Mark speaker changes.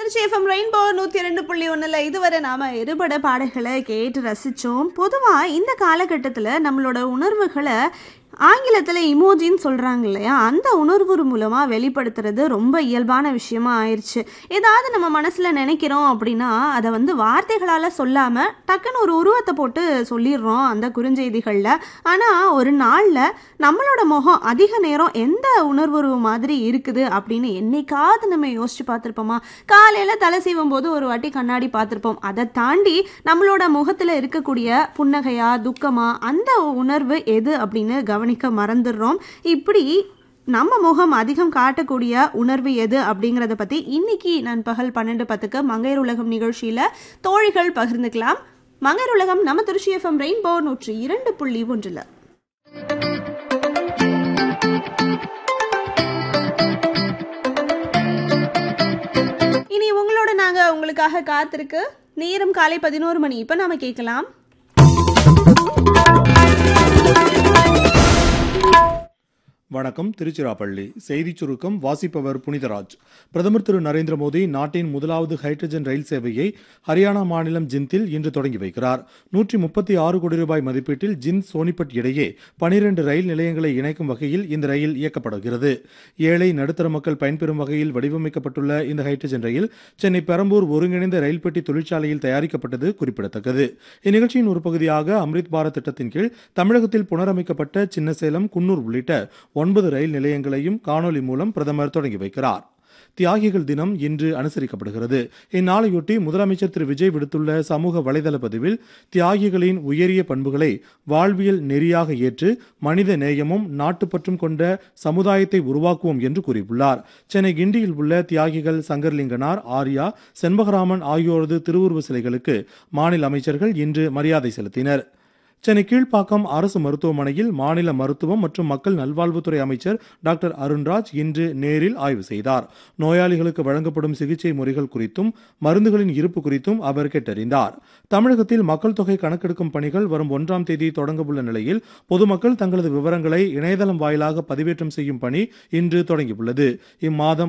Speaker 1: Trichy FM rainbow நூற்றி ரெண்டு புள்ளி ஒன்றில் இதுவரை நாம் இருபட பாடல்களை கேட்டு ரசித்தோம் பொதுவாக இந்த காலகட்டத்தில் நம்மளோட உணர்வுகளை ஆங்கிலத்தில் இமோஜின்னு சொல்கிறாங்க இல்லையா அந்த உணர்வு மூலமாக வெளிப்படுத்துறது ரொம்ப இயல்பான விஷயமா ஆயிடுச்சு ஏதாவது நம்ம மனசில் நினைக்கிறோம் அப்படின்னா அதை வந்து வார்த்தைகளால் சொல்லாமல் டக்குன்னு ஒரு உருவத்தை போட்டு சொல்லிடுறோம் அந்த குறுஞ்செய்திகளில் ஆனால் ஒரு நாளில் நம்மளோட முகம் அதிக நேரம் எந்த உணர்வு மாதிரி இருக்குது அப்படின்னு என்னைக்காவது நம்ம யோசிச்சு பார்த்துருப்போமா காலையில் தலை சீவும் போது ஒரு வாட்டி கண்ணாடி பார்த்துருப்போம் அதை தாண்டி நம்மளோட முகத்தில் இருக்கக்கூடிய புன்னகையா துக்கமா அந்த உணர்வு எது அப்படின்னு கவனிக்க மறந்துடுறோம் இப்படி நம்ம முகம் அதிகம் காட்டக்கூடிய உணர்வு எது அப்படிங்கிறத பற்றி இன்னைக்கு நண்பகல் பன்னெண்டு பத்துக்கு மங்கையர் உலகம் நிகழ்ச்சியில் தோழிகள் பகிர்ந்துக்கலாம் மங்கையர் உலகம் நம்ம திருச்சி எஃப்எம் ரெயின்போ நூற்றி இரண்டு புள்ளி ஒன்றில் இனி உங்களோட நாங்க உங்களுக்காக காத்திருக்கு நேரம் காலை பதினோரு மணி இப்ப நாம கேட்கலாம்
Speaker 2: வணக்கம் திருச்சிராப்பள்ளி செய்திச் சுருக்கம் வாசிப்பவர் புனிதராஜ் பிரதமர் திரு நரேந்திர மோடி நாட்டின் முதலாவது ஹைட்ரஜன் ரயில் சேவையை ஹரியானா மாநிலம் ஜிந்தில் இன்று தொடங்கி வைக்கிறார் நூற்றி முப்பத்தி ஆறு கோடி ரூபாய் மதிப்பீட்டில் ஜிந்த் சோனிபட் இடையே பனிரெண்டு ரயில் நிலையங்களை இணைக்கும் வகையில் இந்த ரயில் இயக்கப்படுகிறது ஏழை நடுத்தர மக்கள் பயன்பெறும் வகையில் வடிவமைக்கப்பட்டுள்ள இந்த ஹைட்ரஜன் ரயில் சென்னை பெரம்பூர் ஒருங்கிணைந்த ரயில் பெட்டி தொழிற்சாலையில் தயாரிக்கப்பட்டது குறிப்பிடத்தக்கது இந்நிகழ்ச்சியின் ஒரு பகுதியாக அம்ரித் பாரத் திட்டத்தின் கீழ் தமிழகத்தில் புனரமைக்கப்பட்ட சின்னசேலம் குன்னூர் உள்ளிட்ட ஒன்பது ரயில் நிலையங்களையும் காணொலி மூலம் பிரதமர் தொடங்கி வைக்கிறார் தியாகிகள் தினம் இன்று அனுசரிக்கப்படுகிறது இந்நாளையொட்டி முதலமைச்சர் திரு விஜய் விடுத்துள்ள சமூக வலைதள பதிவில் தியாகிகளின் உயரிய பண்புகளை வாழ்வியல் நெறியாக ஏற்று மனித நேயமும் நாட்டுப்பற்றும் கொண்ட சமுதாயத்தை உருவாக்குவோம் என்று கூறியுள்ளார் சென்னை கிண்டியில் உள்ள தியாகிகள் சங்கர்லிங்கனார் ஆர்யா செண்பகராமன் ஆகியோரது திருவுருவ சிலைகளுக்கு மாநில அமைச்சர்கள் இன்று மரியாதை செலுத்தினர் சென்னை கீழ்ப்பாக்கம் அரசு மருத்துவமனையில் மாநில மருத்துவம் மற்றும் மக்கள் நல்வாழ்வுத்துறை அமைச்சர் டாக்டர் அருண்ராஜ் இன்று நேரில் ஆய்வு செய்தார் நோயாளிகளுக்கு வழங்கப்படும் சிகிச்சை முறைகள் குறித்தும் மருந்துகளின் இருப்பு குறித்தும் அவர் கேட்டறிந்தார் தமிழகத்தில் மக்கள் தொகை கணக்கெடுக்கும் பணிகள் வரும் ஒன்றாம் தேதி தொடங்கவுள்ள நிலையில் பொதுமக்கள் தங்களது விவரங்களை இணையதளம் வாயிலாக பதிவேற்றம் செய்யும் பணி இன்று தொடங்கியுள்ளது இம்மாதம்